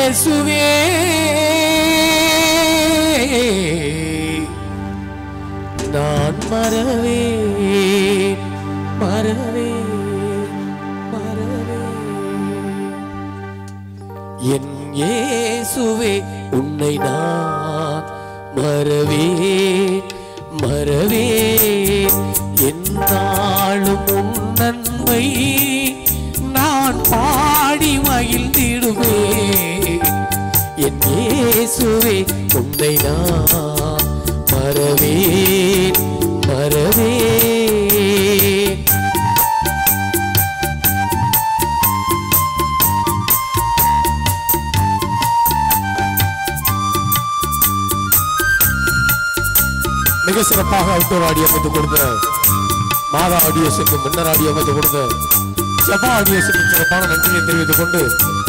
இயேசுவே நான் மறவே மறவே மறவே என் இயேசுவே உன்னை நான் மறவேன் மறவேன் என்னாலும் உன் நன்மை நான் பாடி மகிழ்ந்திடுவேன் என் இயேசுவே உன்னை நான் மறவேன் மறவேன் மிக சிறப்பாக அவுட்டோர் ஆடியோ அமைத்து கொடுத்த மாதா ஆடியோஸுக்கு முன்னர் ஆடியோ அமைத்து கொடுத்த ஜபா ஆடியோஸுக்கு சிறப்பான நன்றியை தெரிவித்துக் கொண்டு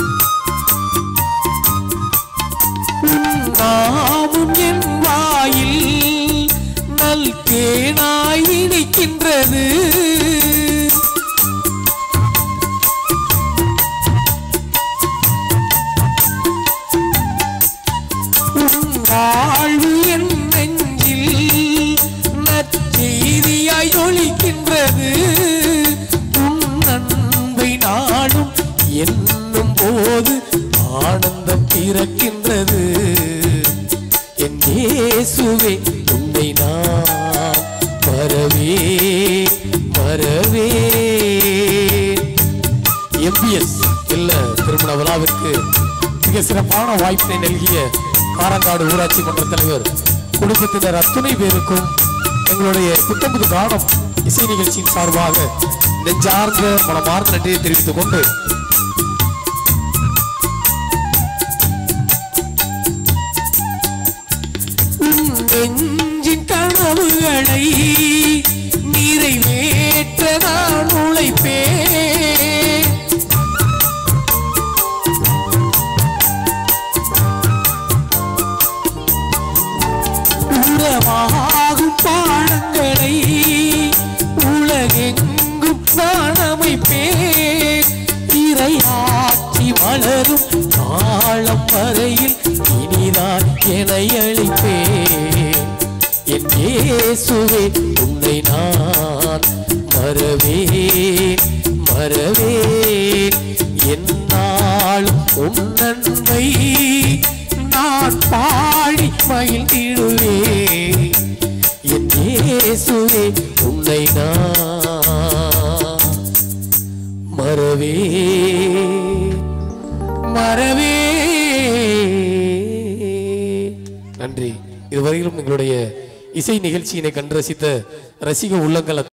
நாமும் என் வாயில் நல் தேனாய் இனிக்கின்றது உன் வாழ்வு என் நெஞ்சில் நற்செய்தியாய் ஒலிக்கின்றது உன் அன்பை நாடும் என்னும் போது ஆனந்தம் பிறக்கின்றது என் இயேசுவே உன்னை நான் மறவே மறவே எம்பிஎஸ் இல்ல திருமண விழாவிற்கு மிக சிறப்பான வாய்ப்பினை நல்கிய காரங்காடு ஊராட்சி மன்ற தலைவர் குடும்பத்தினர் அத்துணை பேருக்கும் எங்களுடைய புத்தம்புது காலம் இசை நிகழ்ச்சியின் சார்பாக நெஞ்சார்ந்த மனமார்ந்த நன்றியை தெரிவித்துக் கொண்டு உன் நெஞ்சின் கனவுகளை நிறைவேற்ற நான் உழைப்பேன் உரமாகும் பாடங்களை உலகெங்கும் நான் அமைப்பேன் இறையாட்சி வளரும் காலம் வரையில் இனிதான் என அளிப்பேன் என் இயேசுவே உன்னை நான் மறவேன் மறவேன் என்னாலும் உன் நன்மை நான் பாடி மகிழ்ந்திடுவேன் என் இயேசுவே உன்னை நான் மறவே மறவே நன்றி இதுவரையிலும் எங்களுடைய இசை நிகழ்ச்சியினை கண்டு ரசித்த ரசிக உள்ளங்கள்